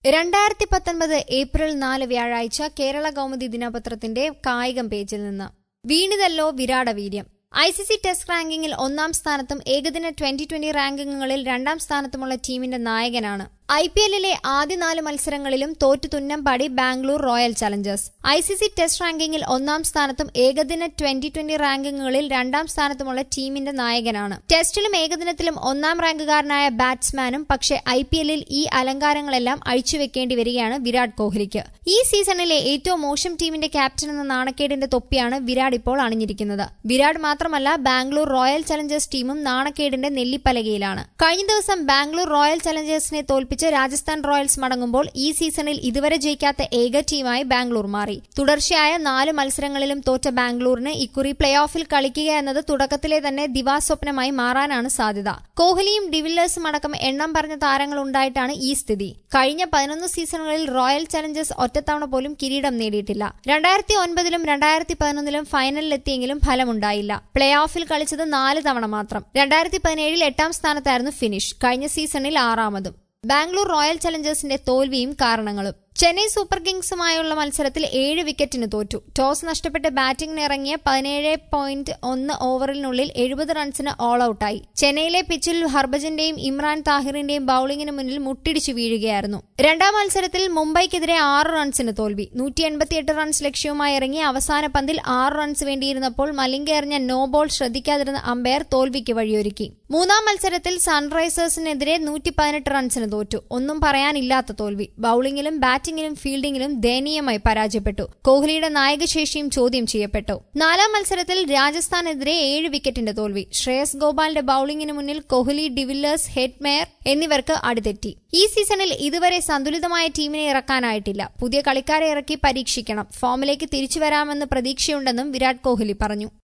രണ്ടായിരത്തി പത്തൊൻപത് ഏപ്രിൽ നാല് വ്യാഴാഴ്ച കേരള കൗമുദി ദിനപത്രത്തിന്റെ കായികം പേജിൽ നിന്ന് വീണിതല്ലോ വിരാട വീര്യം ഐ സി സി ടെസ്റ്റ് റാങ്കിങ്ങിൽ ഒന്നാം സ്ഥാനത്തും ഏകദിന ട്വന്റി ട്വന്റി റാങ്കിങ്ങുകളിൽ രണ്ടാം സ്ഥാനത്തുമുള്ള ടീമിന്റെ നായകനാണ് ഐ പി എല്ലിലെ ആദ്യ നാല് മത്സരങ്ങളിലും തോറ്റു തുന്നമ്പാടി Bangalore royal challengers I C C test റാങ്കിങ്ങിൽ ഒന്നാം സ്ഥാനത്തും ഏകദിന ട്വന്റി ട്വന്റി റാങ്കിങ്ങുകളിൽ രണ്ടാം സ്ഥാനത്തുമുള്ള ടീമിന്റെ നായകനാണ് ടെസ്റ്റിലും ഏകദിനത്തിലും ഒന്നാം റാങ്കുകാരനായ ബാറ്റ്സ്മാനും പക്ഷേ ഐ പി എല്ലിൽ ഈ അലങ്കാരങ്ങളെല്ലാം അഴിച്ചുവെക്കേണ്ടി വരികയാണ് വിരാട് കോഹ്ലിക്ക് ഈ സീസണിലെ ഏറ്റവും മോശം ടീമിന്റെ ക്യാപ്റ്റൻ എന്ന നാണക്കേടിന്റെ തൊപ്പിയാണ് വിരാട് ഇപ്പോൾ അണിഞ്ഞിരിക്കുന്നത് വിരാട് മാത്രമല്ല ബാംഗ്ലൂർ റോയൽ ചലഞ്ചേഴ്സ് ടീമും നാണക്കേടിന്റെ നെല്ലിപ്പലകയിലാണ് കഴിഞ്ഞ ദിവസം ബാംഗ്ലൂർ റോയൽ ചലഞ്ചേഴ്സിനെ തോൽപ്പിച്ച് രാജസ്ഥാൻ റോയൽസ് മടങ്ങുമ്പോൾ ഈ സീസണിൽ ഇതുവരെ ജയിക്കാത്ത ഏക ടീമായി ബാംഗ്ലൂർ മാറി തുടർച്ചയായ നാല് മത്സരങ്ങളിലും തോറ്റ ബാംഗ്ലൂരിന് ഇക്കുറി പ്ലേ ഓഫിൽ കളിക്കുക എന്നത് തുടക്കത്തിലെ തന്നെ ദിവാസ്വപ്നമായി മാറാനാണ് സാധ്യത കോഹ്ലിയും ഡിവില്ലേഴ്സും അടക്കം എണ്ണം പറഞ്ഞ താരങ്ങൾ ഉണ്ടായിട്ടാണ് ഈ സ്ഥിതി കഴിഞ്ഞ പതിനൊന്ന് സീസണുകളിൽ റോയൽ ചലഞ്ചേഴ്സ് ഒറ്റത്തവണ പോലും കിരീടം നേടിയിട്ടില്ല രണ്ടായിരത്തി ഒൻപതിലും രണ്ടായിരത്തി പതിനൊന്നിലും ഫൈനലിലെത്തിയെങ്കിലും ഫലമുണ്ടായില്ല പ്ലേ ഓഫിൽ കളിച്ചത് നാല് തവണ മാത്രം രണ്ടായിരത്തി പതിനേഴിൽ എട്ടാം സ്ഥാനത്തായിരുന്നു ഫിനിഷ് കഴിഞ്ഞ സീസണിൽ ആറാമതും ബാംഗ്ലൂർ റോയൽ ചലഞ്ചേഴ്സിന്റെ തോൽവിയും കാരണങ്ങളും ചെന്നൈ സൂപ്പർ കിങ്സുമായുള്ള മത്സരത്തിൽ ഏഴ് വിക്കറ്റിന് തോറ്റു ടോസ് നഷ്ടപ്പെട്ട് ബാറ്റിംഗിന് ഇറങ്ങിയ പതിനേഴ് പോയിന്റ് ഒന്ന് ഓവറിനുള്ളിൽ എഴുപത് റൺസിന് ഓൾ ഔട്ടായി ചെന്നൈയിലെ പിച്ചിൽ ഹർഭജന്റെയും ഇമ്രാൻ താഹിറിന്റെയും ബൌളിംഗിന് മുന്നിൽ മുട്ടിടിച്ചു വീഴുകയായിരുന്നു രണ്ടാം മത്സരത്തിൽ മുംബൈക്കെതിരെ ആറ് റൺസിന് തോൽവി നൂറ്റി എൺപത്തിയെട്ട് റൺസ് ലക്ഷ്യവുമായി ഇറങ്ങി അവസാന പന്തിൽ ആറ് റൺസ് വേണ്ടിയിരുന്നപ്പോൾ മലിംഗ എറിഞ്ഞ നോ ബോൾ ശ്രദ്ധിക്കാതിരുന്ന അമ്പയർ തോൽവിക്ക് വഴിയൊരുക്കി മൂന്നാം മത്സരത്തിൽ സൺറൈസേഴ്സിനെതിരെ നൂറ്റി പതിനെട്ട് റൺസിന് തോറ്റു ഒന്നും പറയാനില്ലാത്ത തോൽവി ബൌളിംഗിലും ബാറ്റിംഗിലും ഫീൽഡിംഗിലും ദയനീയമായി പരാജയപ്പെട്ടു കോഹ്ലിയുടെ നായകശേഷിയും ചോദ്യം ചെയ്യപ്പെട്ടു നാലാം മത്സരത്തിൽ രാജസ്ഥാനെതിരെ ഏഴ് വിക്കറ്റിന്റെ തോൽവി ശ്രേയസ് ഗോപാലിന്റെ ബൌളിംഗിന് മുന്നിൽ കോഹ്ലി ഡിവില്ലേഴ്സ് ഹെഡ്മേയർ എന്നിവർക്ക് അടിതെറ്റി ഈ സീസണിൽ ഇതുവരെ സന്തുലിതമായ ടീമിനെ ഇറക്കാനായിട്ടില്ല പുതിയ കളിക്കാരെ ഇറക്കി പരീക്ഷിക്കണം ഫോമിലേക്ക് തിരിച്ചുവരാമെന്ന് പ്രതീക്ഷയുണ്ടെന്നും വിരാട് കോഹ്ലി പറഞ്ഞു